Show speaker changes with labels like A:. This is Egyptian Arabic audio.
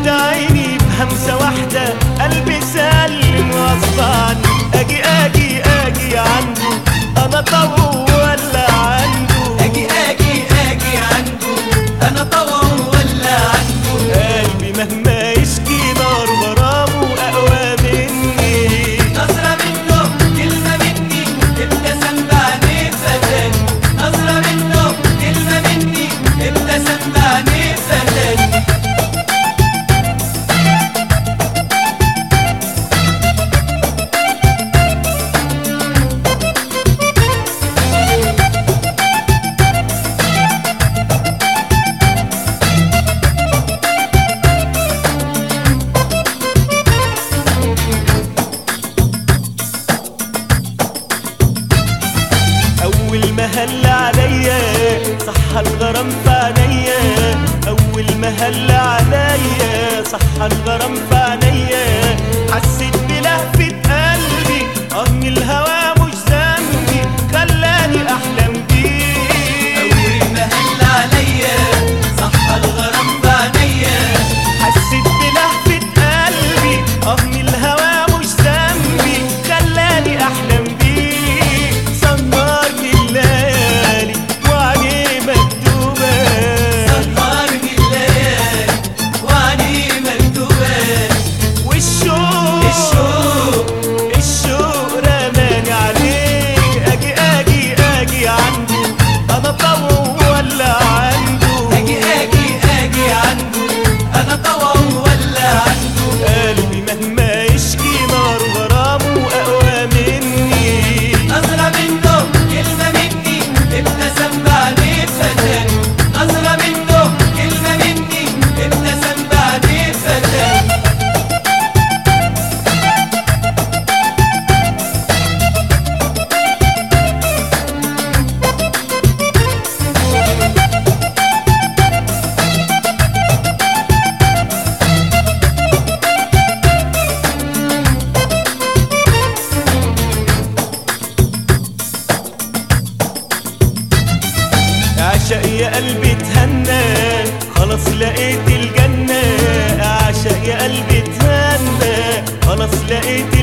A: شفت عيني بهمسة واحدة قلبي سلم غصب عني اجي اجي اجي عنده انا طوع ولا عنده
B: اجي اجي اجي عنده انا طوع ولا عنده
A: قلبي مهما يشكي نار غرامه اقوى مني
B: نظرة منه كلمة مني ابتسم بعدين فتاني نظرة منه كلمة مني ابتسم بعدين فتاني
A: اول ما هل عليا صح الغرام في عينيا اول ما هل عليا صح الغرام في عينيا حسيت بلهفة قلبي اه من الهوى مش ذنبي خلاني احلم بيه
B: أول ما هل عليا صح الغرام بعينيا
A: حسيت بلهفة قلبي اه من الهوى مش ذنبي خلاني احلم بيه سمرني الليالي وعليه مكتوبة
B: سهرني الليالي وعني مكتوبات
A: والشوق
B: الشوق
A: الشوق رماني عليك اجي اجي اجي عنده انا طوع ولا عنده
B: اجي اجي اجي عنده انا طوع ولا عنده
A: قلبي مهما يشكي نار غرامه اقوى مني
B: نظرة منه كلمة مني ابتسم بعدين فتاني نظرة منه كلمة مني ابتسم بعدين فتاني
A: اعشق يا قلبي تهنى خلاص لقيت الجنة اعشق يا قلبي تهنى خلاص لقيت